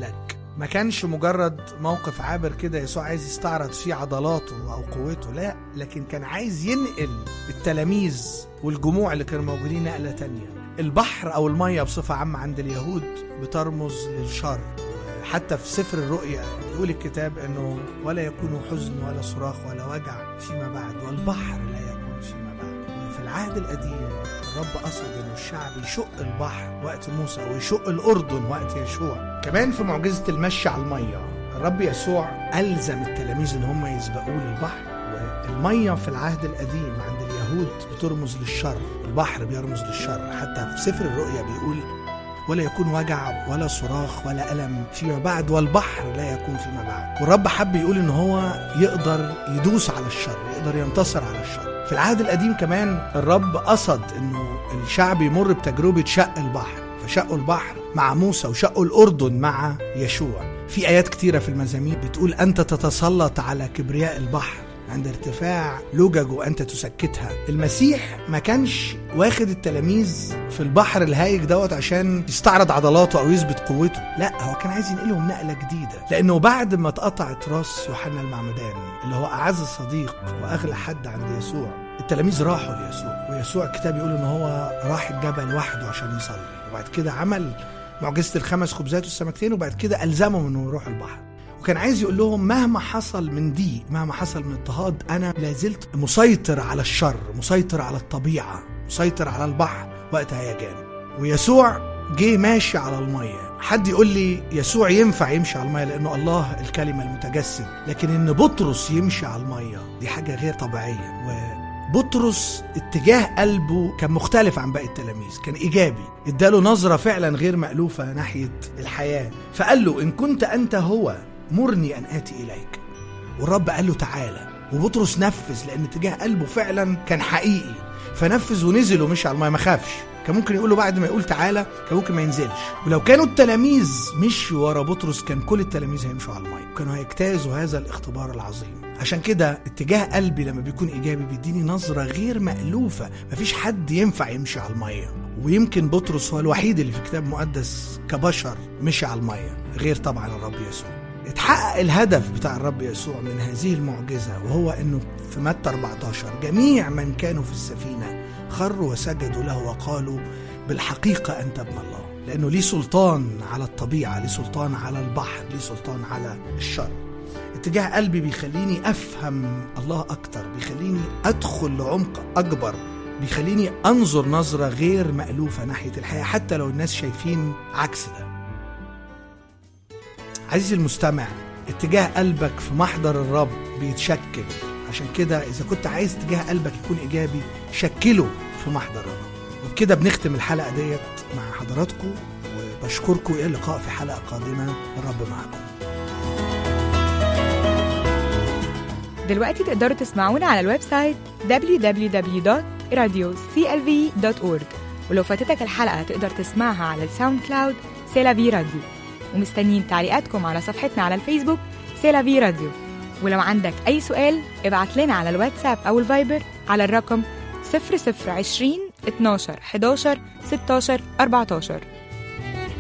نقلك ما كانش مجرد موقف عابر كده يسوع عايز يستعرض فيه عضلاته او قوته لا لكن كان عايز ينقل التلاميذ والجموع اللي كانوا موجودين نقله تانية البحر او الميه بصفه عامه عند اليهود بترمز للشر حتى في سفر الرؤيا يقول الكتاب انه ولا يكون حزن ولا صراخ ولا وجع فيما بعد والبحر لا يكون فيما بعد وفي العهد القديم الرب قصد انه الشعب يشق البحر وقت موسى ويشق الاردن وقت يشوع كمان في معجزه المشي على الميه الرب يسوع الزم التلاميذ ان هم يسبقوه للبحر والميه في العهد القديم عند اليهود بترمز للشر البحر بيرمز للشر حتى في سفر الرؤيا بيقول ولا يكون وجع ولا صراخ ولا ألم فيما بعد والبحر لا يكون فيما بعد والرب حب يقول ان هو يقدر يدوس على الشر يقدر ينتصر على الشر في العهد القديم كمان الرب قصد انه الشعب يمر بتجربة شق البحر فشقوا البحر مع موسى وشقوا الأردن مع يشوع في آيات كتيرة في المزامير بتقول أنت تتسلط على كبرياء البحر عند ارتفاع لجج وانت تسكتها المسيح ما كانش واخد التلاميذ في البحر الهايج دوت عشان يستعرض عضلاته او يثبت قوته لا هو كان عايز ينقلهم نقله جديده لانه بعد ما اتقطعت راس يوحنا المعمدان اللي هو اعز صديق واغلى حد عند يسوع التلاميذ راحوا ليسوع ويسوع الكتاب يقول ان هو راح الجبل وحده عشان يصلي وبعد كده عمل معجزه الخمس خبزات والسمكتين وبعد كده الزمهم انه يروح البحر وكان عايز يقول لهم مهما حصل من ضيق مهما حصل من اضطهاد انا لازلت مسيطر على الشر مسيطر على الطبيعه مسيطر على البحر وقت هيجان ويسوع جه ماشي على الميه حد يقول لي يسوع ينفع يمشي على الميه لانه الله الكلمه المتجسد لكن ان بطرس يمشي على الميه دي حاجه غير طبيعيه وبطرس اتجاه قلبه كان مختلف عن باقي التلاميذ كان ايجابي اداله نظره فعلا غير مالوفه ناحيه الحياه فقال له ان كنت انت هو مرني ان اتي اليك والرب قال له تعالى وبطرس نفذ لان اتجاه قلبه فعلا كان حقيقي فنفذ ونزل ومشي على الميه ما خافش كان ممكن يقول له بعد ما يقول تعالى كان ممكن ما ينزلش ولو كانوا التلاميذ مشوا ورا بطرس كان كل التلاميذ هيمشوا على الميه وكانوا هيجتازوا هذا الاختبار العظيم عشان كده اتجاه قلبي لما بيكون ايجابي بيديني نظره غير مالوفه مفيش حد ينفع يمشي على الميه ويمكن بطرس هو الوحيد اللي في كتاب مقدس كبشر مشي على الميه غير طبعا الرب يسوع اتحقق الهدف بتاع الرب يسوع من هذه المعجزة وهو أنه في متى 14 جميع من كانوا في السفينة خروا وسجدوا له وقالوا بالحقيقة أنت ابن الله لأنه ليه سلطان على الطبيعة ليه سلطان على البحر ليه سلطان على الشر اتجاه قلبي بيخليني أفهم الله أكتر بيخليني أدخل لعمق أكبر بيخليني أنظر نظرة غير مألوفة ناحية الحياة حتى لو الناس شايفين عكس ده عزيزي المستمع اتجاه قلبك في محضر الرب بيتشكل عشان كده اذا كنت عايز اتجاه قلبك يكون ايجابي شكله في محضر الرب وبكده بنختم الحلقه ديت مع حضراتكم وبشكركم الى اللقاء في حلقه قادمه الرب معكم دلوقتي تقدروا تسمعونا على الويب سايت www.radioclv.org ولو فاتتك الحلقة تقدر تسمعها على الساوند كلاود سيلافي راديو ومستنيين تعليقاتكم على صفحتنا على الفيسبوك سيلافي راديو ولو عندك أي سؤال ابعت لنا على الواتساب أو الفايبر على الرقم 0020 12 11 16 14